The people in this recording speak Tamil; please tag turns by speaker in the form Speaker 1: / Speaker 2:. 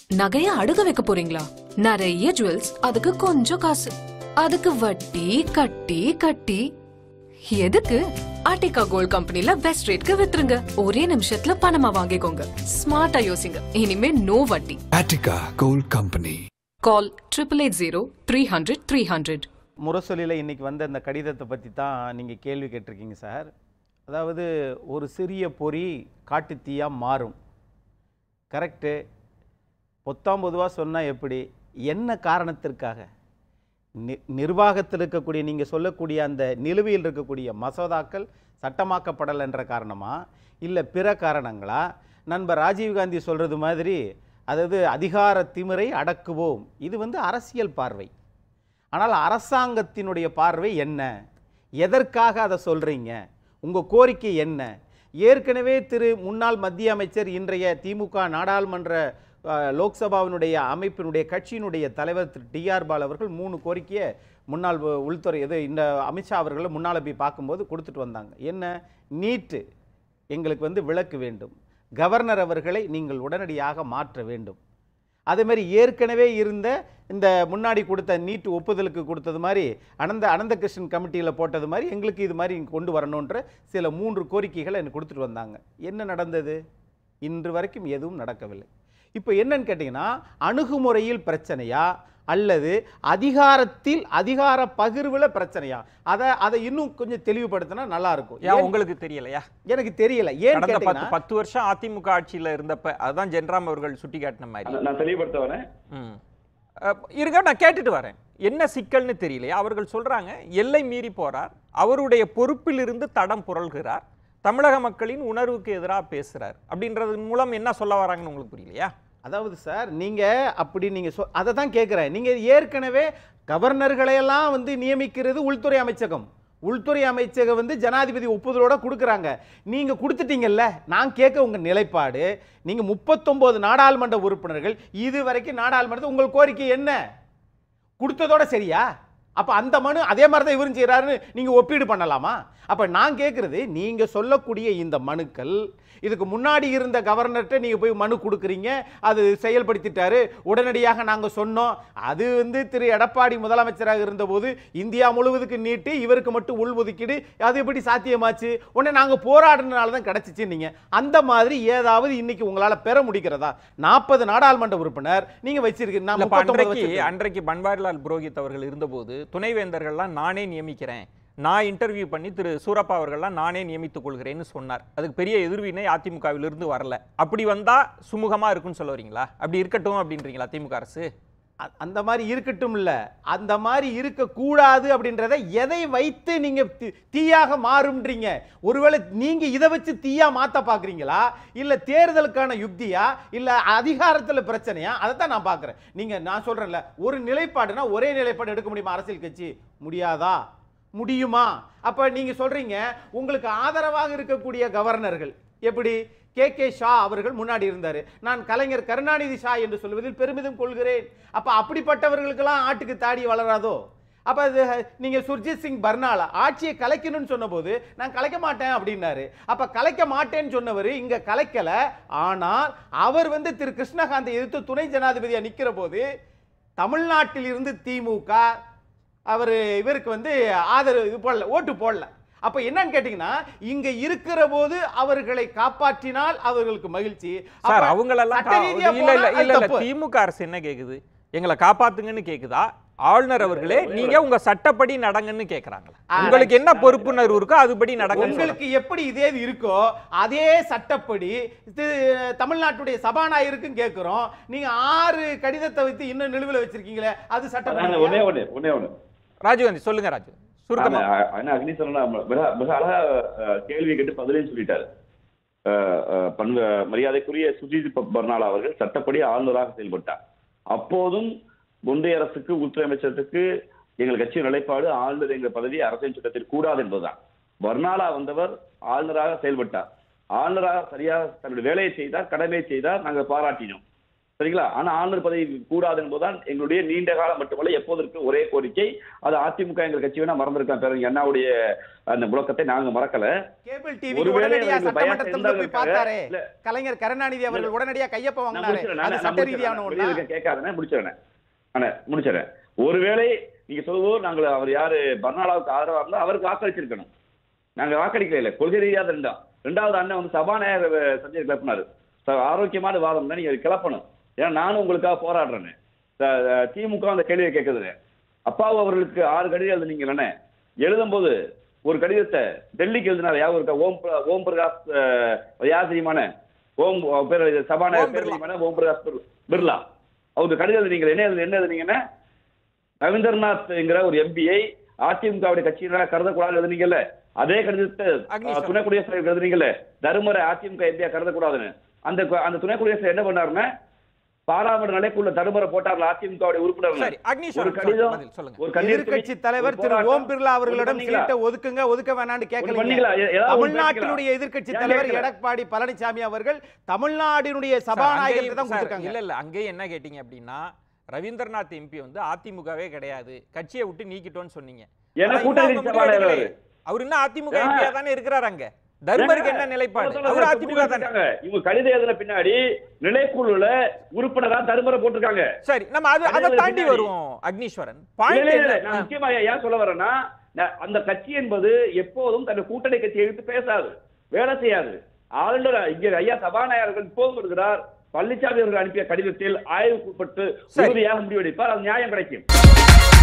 Speaker 1: நகைய அடுக்க வைக்க போறீங்களா நிறைய ஜுவல்ஸ் அதுக்கு கொஞ்சம் காசு அதுக்கு வட்டி கட்டி கட்டி எதுக்கு ஆர்டிகா கோல்ட் கம்பெனில பெஸ்ட் ரேட்க்கு வித்துருங்க ஒரே நிமிஷத்துல பணமா வாங்கிக்கோங்க ஸ்மார்ட்டா யோசிங்க இனிமே நோ வட்டி
Speaker 2: Attica Gold Company.
Speaker 1: Call triple eight zero three hundred three hundred
Speaker 3: முரசொலியில் இன்னைக்கு வந்த அந்த கடிதத்தை பற்றி தான் நீங்கள் கேள்வி கேட்டிருக்கீங்க சார் அதாவது ஒரு சிறிய பொறி காட்டுத்தீயாக மாறும் கரெக்டு பொத்தாம் பொதுவாக சொன்னால் எப்படி என்ன காரணத்திற்காக நி நிர்வாகத்தில் இருக்கக்கூடிய நீங்கள் சொல்லக்கூடிய அந்த நிலுவையில் இருக்கக்கூடிய மசோதாக்கள் சட்டமாக்கப்படலை என்ற காரணமா இல்லை பிற காரணங்களா நண்பர் ராஜீவ்காந்தி சொல்கிறது மாதிரி அதாவது அதிகார திமிரை அடக்குவோம் இது வந்து அரசியல் பார்வை ஆனால் அரசாங்கத்தினுடைய பார்வை என்ன எதற்காக அதை சொல்கிறீங்க உங்கள் கோரிக்கை என்ன ஏற்கனவே திரு முன்னாள் மத்திய அமைச்சர் இன்றைய திமுக நாடாளுமன்ற அஹ், லோக்சபாவினுடைய அமைப்பினுடைய கட்சியினுடைய தலைவர் திரு டிஆர் பால் அவர்கள் மூணு கோரிக்கையை முன்னாள் உ- உள்துறை இது இந்த அமித்ஷா அவர்களை முன்னால் போய் பார்க்கும்போது கொடுத்துட்டு வந்தாங்க என்ன நீட்டு எங்களுக்கு வந்து விளக்கு வேண்டும் கவர்னர் அவர்களை நீங்கள் உடனடியாக மாற்ற வேண்டும் அதே மாதிரி ஏற்கனவே இருந்த இந்த முன்னாடி கொடுத்த நீட் ஒப்புதலுக்கு கொடுத்தது மாதிரி அனந்த அனந்தகிருஷ்ணன் கமிட்டியில் போட்டது மாதிரி எங்களுக்கு இது மாதிரி இங்க கொண்டு வரணுன்ற சில மூன்று கோரிக்கைகளை எனக்கு கொடுத்துட்டு வந்தாங்க என்ன நடந்தது இன்று வரைக்கும் எதுவும் நடக்கவில்லை இப்போ என்னன்னு கேட்டிங்கன்னா அணுகுமுறையில் பிரச்சனையா அல்லது அதிகாரத்தில் அதிகார பகிர்வில் பிரச்சனையா அதை அதை இன்னும் கொஞ்சம் தெளிவுபடுத்தினா நல்லா இருக்கும்
Speaker 4: ஏன்
Speaker 3: ஏன்
Speaker 4: உங்களுக்கு தெரியலையா
Speaker 3: எனக்கு தெரியல ஏன்
Speaker 4: கடந்த பத்து
Speaker 3: கேட்டீங்கன்னா
Speaker 4: பத்து வருஷம் அதிமுக ஆட்சியில இருந்தப்ப அதுதான் ஜென்ராம் அவர்கள் சுட்டி காட்டின மாதிரி
Speaker 5: நான் நான் தெளிவுபடுத்த வரேன்
Speaker 4: ம். அஹ், இருங்க நான் கேட்டுட்டு வரேன் என்ன சிக்கல்னு தெரியலையா அவர்கள் சொல்றாங்க எல்லை மீறி போறார் அவருடைய பொறுப்பிலிருந்து தடம் புரள்கிறார் தமிழக மக்களின் உணர்வுக்கு எதிராக பேசுறார் அப்படின்றது மூலம் என்ன சொல்ல வராங்கன்னு உங்களுக்கு புரியலையா
Speaker 3: அதாவது சார் நீங்க அப்படி நீங்க சொ அதை தான் கேட்குறேன் நீங்க ஏற்கனவே கவர்னர்களையெல்லாம் வந்து நியமிக்கிறது உள்துறை அமைச்சகம் உள்துறை அமைச்சகம் வந்து ஜனாதிபதி ஒப்புதலோட கொடுக்குறாங்க நீங்க கொடுத்துட்டீங்கல்ல நான் கேட்க உங்க நிலைப்பாடு நீங்க முப்பத்தொன்பது நாடாளுமன்ற உறுப்பினர்கள் இது வரைக்கும் நாடாளுமன்றத்தில் உங்கள் கோரிக்கை என்ன கொடுத்ததோட சரியா அப்ப அந்த மனு அதே மாதிரி தான் இவரும் செய்கிறாருன்னு நீங்க ஒப்பீடு பண்ணலாமா அப்ப நான் கேட்கறது நீங்க சொல்லக்கூடிய இந்த மனுக்கள் இதுக்கு முன்னாடி இருந்த கவர்னர்கிட்ட நீங்க போய் மனு கொடுக்குறீங்க அது செயல்படுத்திட்டாரு உடனடியாக நாங்க சொன்னோம் அது வந்து திரு எடப்பாடி முதலமைச்சராக இருந்தபோது இந்தியா முழுவதுக்கு நீட்டு இவருக்கு மட்டும் உள்ஒதுக்கீடு அது எப்படி சாத்தியமாச்சு உடனே நாங்க போராடினால தான் கிடைச்சிச்சு நீங்க அந்த மாதிரி ஏதாவது இன்னைக்கு உங்களால பெற முடிக்கிறதா நாற்பது நாடாளுமன்ற உறுப்பினர் நீங்க வச்சிருக்கீங்க நான்
Speaker 4: இல்லப்பா,
Speaker 3: 39
Speaker 4: அன்றைக்கு
Speaker 3: வச்சிருக்கேன்.
Speaker 4: அன்றைக்கு பன்வாரிலால் புரோஹித் அவர்கள் இருந்தபோது துணைவேந்தர்கள்லாம் நானே நியமிக்கிறேன் நான் இன்டர்வியூ பண்ணி திரு சூரப்பா அவர்கள்லாம் நானே நியமித்துக் கொள்கிறேன்னு சொன்னார் அதுக்கு பெரிய எதிர்வினை அதிமுகவிலிருந்து வரல அப்படி வந்தா சுமூகமா இருக்கும்னு சொல்ல வரீங்களா அப்படி இருக்கட்டும் அப்படின்றீங்களா திமுக அரசு
Speaker 3: அ- அந்த மாதிரி இருக்கட்டும் இல்ல அந்த மாதிரி இருக்கக்கூடாது அப்படின்றத எதை வைத்து நீங்க தி- தீயாக மாறும்ன்றீங்க ஒருவேளை நீங்க இதை வச்சு தீயா மாத்த பாக்குறீங்களா இல்ல தேர்தலுக்கான யுக்தியா இல்ல அதிகாரத்துல பிரச்சனையா அதை தான் நான் பாக்குறேன் நீங்க நான் சொல்றேன்ல ஒரு நிலைப்பாடுனா ஒரே நிலைப்பாடு எடுக்க முடியுமா அரசியல் கட்சி முடியாதா முடியுமா அப்ப நீங்க சொல்றீங்க உங்களுக்கு ஆதரவாக இருக்கக்கூடிய கவர்னர்கள் எப்படி கே கே ஷா அவர்கள் முன்னாடி இருந்தாரு நான் கலைஞர் கருணாநிதி ஷா என்று சொல்வதில் பெருமிதம் கொள்கிறேன் அப்ப அப்படிப்பட்டவர்களுக்கெல்லாம் ஆட்டுக்கு தாடி வளராதோ அப்ப அது நீங்க சுர்ஜித் சிங் பர்னாலா ஆட்சியை கலைக்கணும்னு சொன்னபோது நான் கலைக்க மாட்டேன் அப்படின்னாரு அப்ப கலைக்க மாட்டேன்னு சொன்னவர் இங்க கலைக்கல ஆனால் அவர் வந்து திரு கிருஷ்ணகாந்தை எதிர்த்து துணை ஜனாதிபதியா நிக்கிற போது தமிழ்நாட்டில் இருந்து திமுக அவர் இவருக்கு வந்து ஆதரவு இது போடல ஓட்டு போடல அப்ப என்னன்னு கேட்டீங்கன்னா இங்க இருக்கிற போது அவர்களை காப்பாற்றினால் அவர்களுக்கு மகிழ்ச்சி அப்ப
Speaker 4: சார் அவங்களெல்லாம்
Speaker 3: சட்ட
Speaker 4: கா-
Speaker 3: ரீதியா
Speaker 4: இல்ல இல்ல
Speaker 3: போனா அது
Speaker 4: இல்ல இல்ல
Speaker 3: தப்பு.
Speaker 4: திமுக அரசு என்ன கேக்குது எங்களை காப்பாத்துங்கன்னு கேக்குதா ஆளுநர் அவர்களே நீங்க உங்க சட்டப்படி நடங்கன்னு கேக்குறாங்களா
Speaker 3: ஆ,
Speaker 4: உங்களுக்கு என்ன பொறுப்புணர்வு இருக்கோ அதுபடி நடங்கன்னு சொல்றாங்க.
Speaker 3: உங்களுக்கு எப்படி இதே இது இருக்கோ அதே சட்டப்படி இது தமிழ்நாட்டுடைய சபாநாயகருக்கும் கேட்கிறோம் நீங்க ஆறு கடிதத்தை வைத்து இன்னும் நிலுவையில் வச்சிருக்கீங்களே அது
Speaker 5: அதான்
Speaker 3: சட்டம்
Speaker 5: ஒண்ணே ஒண்ணு ஒண்ணே ஒண்ணு
Speaker 4: ராஜீவ்காந்தி சொல்லுங்க ராஜு சுருக்கமா
Speaker 5: ஆனா, ஆனா அக்னி சொன்னா மிக மிக அழகா அஹ், கேள்வி கேட்டு பதிலையும் சொல்லிட்டாரு அஹ், அஹ், பண்பு மரியாதைக்குரிய சுஜித் ப- பர்னாலா அவர்கள் சட்டப்படி ஆளுநராக செயல்பட்டார் அப்போதும் ஒன்றிய அரசுக்கு உள்துறை அமைச்சரத்துக்கு எங்கள் கட்சியின் நிலைப்பாடு ஆளுநர் எங்கள் பதவி அரசியல் சட்டத்தில் கூடாது என்பதுதான் பர்னாலா வந்தவர் ஆளுநராக செயல்பட்டார் ஆளுநராக சரியாக தன்னுடைய வேலையை செய்தார் கடமையை செய்தார் நாங்கள் பாராட்டினோம் சரிங்களா ஆனா ஆளுநர் பதவி கூடாது என்பதுதான் எங்களுடைய நீண்ட காலம் மட்டுமல்ல எப்போதற்கு ஒரே கோரிக்கை அது அதிமுக எங்கள் கட்சி வேணா மறந்திருக்கலாம் பேருங்க அண்ணாவுடைய அந்த முழக்கத்தை நாங்க மறக்கல
Speaker 3: கேபிள் டிவி
Speaker 5: ஒருவேளை
Speaker 3: உடனடியா
Speaker 5: அவர்கள்
Speaker 3: சட்டமன்றத்தில்
Speaker 5: bias
Speaker 3: போய்
Speaker 5: இருந்தாலும்
Speaker 3: பார்த்தாரே
Speaker 5: இல்ல.
Speaker 3: கலைஞர் கருணாநிதி அவர்கள் உடனடியா கையொப்ப
Speaker 5: நான்
Speaker 3: வாங்கினாரு
Speaker 5: முடிச்சிடுறேன்.
Speaker 3: அது
Speaker 5: நான்
Speaker 3: சட்ட
Speaker 5: முடிச்சிடுறேன்.
Speaker 3: ரீதியான
Speaker 5: நான்
Speaker 3: ஒண்ணா
Speaker 5: வெளியில கேட்காதேன்னு முடிச்சிடுறேன் ஆனா முடிச்சிடுறேன் ஒருவேளை நீங்க சொல்லுவோம் நாங்கள் அவர் யாரு பர்னாலாவுக்கு ஆதரவா இருந்தா அவருக்கு வாக்களிச்சிருக்கணும் நாங்க வாக்களிக்கல இல்ல கொள்கை ரீதியாக இருந்தா ரெண்டாவது அண்ணன் வந்து சபாநாயகர் அஹ், சஞ்சய் கிளப்பினாரு ச- ஆரோக்கியமான வாதம் தான் நீங்க கிளப்பணும் ஏன்னா நானும் உங்களுக்காக போராடுறேன்னு த- த- திமுக அந்த கேள்வியை கேட்குதுங்க அப்பாவு அவர்களுக்கு ஆறு கடிதம் எழுதுனீங்களே எழுதும்போது ஒரு கடிதத்தை டெல்லிக்கு எழுதினார் யாவும் இருக்கா ஓம் பிர- ஓம் பிரகாஷ் அஹ், யார் தெரியுமான ஓம் அவர் பேர் இது சபாநாயகர்
Speaker 4: ஓம்
Speaker 5: பேர்
Speaker 4: பிர்லா.
Speaker 5: தெரியுமாண்ணே? ஓம் பிரகாஷ் பிர்- பிர்லா அவருக்கு கடிதம் எழுதுனீங்க என்ன எழுது என்ன எழுதுனீங்கன்னா ரவீந்திரநாத்ங்கிற ஒரு எம்பிஐ அதிமுகவுடைய கட்சியினராக கருதக்கூடாது எழுதுனீங்கல்ல அதே கடிதத்தை
Speaker 4: அக்னி
Speaker 5: அஹ், துணை குடியரசுத் தலைவர் எழுதுனீங்கல்ல தருமரை அதிமுக எம்பியா கருதக்கூடாதுன்னு அந்த கு- அந்த துணை குடியரசு என்ன பண்ணாருன்னா பாராளுமன்ற நிலைக்குள்ள தருமரை போட்டார்ல அதிமுகவுடைய உறுப்பினர்
Speaker 4: சரி
Speaker 5: ஒரு
Speaker 4: அக்னீஸ்வரன்
Speaker 5: கடிதம்
Speaker 4: பதில் சொல்லுங்க
Speaker 5: ஒரு கடிதம்
Speaker 3: எதிர்க்கட்சி தலைவர்
Speaker 5: ஒரு
Speaker 3: திரு
Speaker 5: போராட்டம்,
Speaker 3: ஓம் பிர்லா அவர்களிடம்
Speaker 5: ஒண்ணு பண்ணீங்களா?
Speaker 3: சீட்டை ஒதுக்குங்க ஒதுக்க வேணாம்னு
Speaker 5: ஒண்ணு பண்ணீங்களா?
Speaker 3: கேட்கல
Speaker 5: ஏ- ஏதாவது ஒண்ணு
Speaker 3: தமிழ்நாட்டினுடைய எதிர்க்கட்சி
Speaker 5: ஏன்
Speaker 3: தலைவர்
Speaker 5: கேட்கல?
Speaker 3: எடப்பாடி பழனிசாமி அவர்கள் தமிழ்நாட்டினுடைய
Speaker 4: சார்,
Speaker 3: சபாநாயகருக்கு
Speaker 4: அங்கேயும்
Speaker 3: தான்
Speaker 4: சார்,
Speaker 3: கொடுத்திருக்காங்க
Speaker 4: இல்ல இல்ல அங்கேயும் என்ன கேட்டீங்க அப்படின்னா ரவீந்திரநாத் எம்பி வந்து அதிமுகவே கிடையாது கட்சியை விட்டு நீக்கிட்டோன்னு சொன்னீங்க
Speaker 5: ஏன்னா
Speaker 4: ஆனா
Speaker 5: கூட்டணி
Speaker 4: இன்னும் அவங்க
Speaker 5: சபாநாயகர்
Speaker 4: முடிவு
Speaker 5: அவரு.
Speaker 4: எடுக்கலையே. அவர் இன்னும் அதிமுக
Speaker 5: ஏன்?
Speaker 4: எம்பியா தானே இருக்கிறாரு அங்க தர்மருக்கு என்ன நிலைப்பாடு
Speaker 5: சொல்ல
Speaker 4: அவர்
Speaker 5: சொல்ல
Speaker 4: அதிமுக தானே
Speaker 5: இருக்காங்க. இவங்க கடிதம் எழுதின பின்னாடி நிலைக்குழுல உறுப்பினரா தருமரை போட்டிருக்காங்க
Speaker 4: சரி நம்ம அது அதை
Speaker 5: கடிதம்
Speaker 4: தாண்டி
Speaker 5: பின்னாடி.
Speaker 4: வருவோம் அக்னீஸ்வரன்
Speaker 5: இல்ல,
Speaker 4: பாயிண்ட்
Speaker 5: இல்ல, இல்ல.
Speaker 4: என்ன
Speaker 5: நான் முக்கியமா ஏன் சொல்ல வரேன்னா ந- அந்த கட்சி என்பது எப்போதும் தன் கூட்டணி கட்சியை எடுத்து பேசாது வேலை செய்யாது ஆளுநர் இங்க ஐயா சபாநாயகர்கள் இப்போதும் இருக்கிறார் பழனிசாமி அவர்கள் அனுப்பிய கடிதத்தில் ஆய்வுக்குட்பட்டு
Speaker 4: சரி.
Speaker 5: உறுதியாக முடிவெடுப்பார் அது நியாயம் கிடைக்கும்